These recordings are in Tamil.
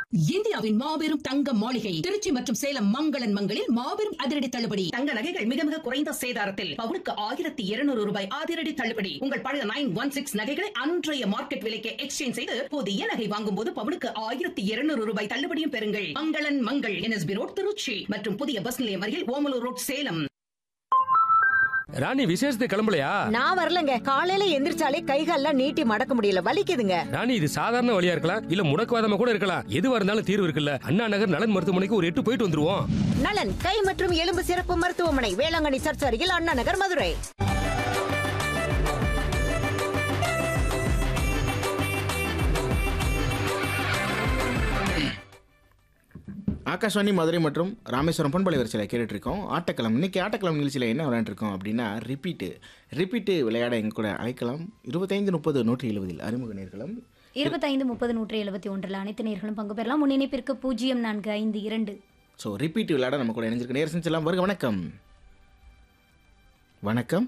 இந்தியாவின் மாபெரும் தங்க மாளிகை திருச்சி மற்றும் சேலம் மங்களன் மங்களில் மாபெரும் அதிரடி தள்ளுபடி தங்க நகைகள் மிக மிக குறைந்த சேதாரத்தில் பவுனுக்கு ஆயிரத்தி இருநூறு ரூபாய் அதிரடி தள்ளுபடி உங்கள் பழைய நைன் ஒன் சிக்ஸ் நகைகளை அன்றைய மார்க்கெட் விலைக்கு எக்ஸ்சேஞ்ச் செய்து புதிய நகை வாங்கும் போது பவுனுக்கு ஆயிரத்தி இருநூறு ரூபாய் தள்ளுபடியும் பெறுங்கள் மங்களன் மங்கள் என்எஸ்பி ரோட் திருச்சி மற்றும் புதிய பஸ் நிலையம் அருகில் ஓமலூர் ரோட் சேலம் ராணி விசேஷத்துக்கு கிளம்பலையா நான் வரலங்க காலையில எந்திரிச்சாலே கைகால்லாம் நீட்டி மடக்க முடியல வலிக்குதுங்க ராணி இது சாதாரண வழியா இருக்கலாம் இல்ல முடக்குவாதமா கூட இருக்கலாம் எதுவா இருந்தாலும் தீர்வு இருக்குல்ல அண்ணா நகர் நலன் மருத்துவமனைக்கு ஒரு எட்டு போயிட்டு வந்துருவோம் நலன் கை மற்றும் எலும்பு சிறப்பு மருத்துவமனை வேளாங்கண்ணி சர்ச் அருகில் அண்ணா நகர் மதுரை ஆகாஷ்வாணி மதுரை மற்றும் ராமேஸ்வரம் பண்பலை வரிசையில் கேட்டுட்டு இருக்கோம் ஆட்டக்களம் இன்னைக்கு ஆட்டக்களம் நிகழ்ச்சியில் என்ன விளையாண்டுருக்கோம் அப்படின்னா ரிப்பீட்டு ரிப்பீட்டு விளையாட எங்க கூட அழைக்கலாம் இருபத்தைந்து முப்பது நூற்றி எழுபதில் அறிமுக நேர்களும் இருபத்தைந்து முப்பது நூற்றி எழுபத்தி ஒன்றில் அனைத்து நேர்களும் பங்கு பெறலாம் முன்னிணைப்பிற்கு பூஜ்ஜியம் நான்கு ஐந்து இரண்டு ஸோ ரிப்பீட் விளையாட நம்ம கூட இணைஞ்சிருக்க நேரம் செஞ்சலாம் வருக வணக்கம் வணக்கம்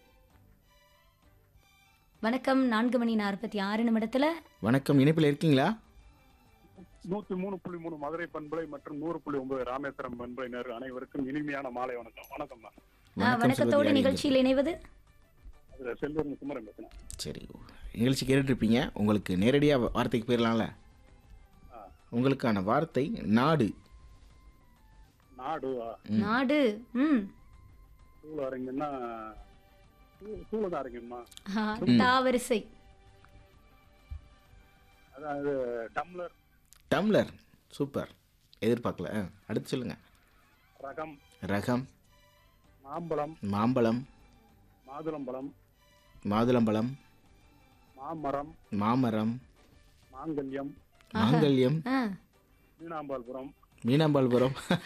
வணக்கம் நான்கு மணி நாற்பத்தி ஆறு நிமிடத்துல வணக்கம் இணைப்பில் இருக்கீங்களா நூத்தி மூணு புள்ளி மூணு மதுரை பண்பலை மற்றும் நூறு புள்ளி ஒன்பது ராமேஸ்வரம் பண்பலையினர் அனைவருக்கும் இனிமையான மாலை வணக்கம் வணக்கம்மா ஆ, வணக்கத்தோடு சுருதி நிகழ்ச்சியில் இணைவது அதுல செல்வன் குமரன் பேசுறேன் சரி நிகழ்ச்சி கேட்டுட்ருப்பீங்க உங்களுக்கு நேரடியாக வார்த்தைக்கு போயிடலாம்ல உங்களுக்கான வார்த்தை நாடு நாடு நாடு ம் சூழ அரங்கன்னா சூழதான் அரங்கம்மா ஆ, தாவரிசை அதாவது டம்ளர் டம்ளர் சூப்பர் எதிர்பார்க்கல ஆ, அடுத்து சொல்லுங்கள் ரகம் ரகம் மாம்பழம் மாம்பழம் மாதுளம்பழம் மாதுளம்பழம் மாமரம் மாமரம் மாங்கல்யம் மாங்கல்யம் ஆ மீனாம்பாள்புரம் மீனாம்பாள்புரம்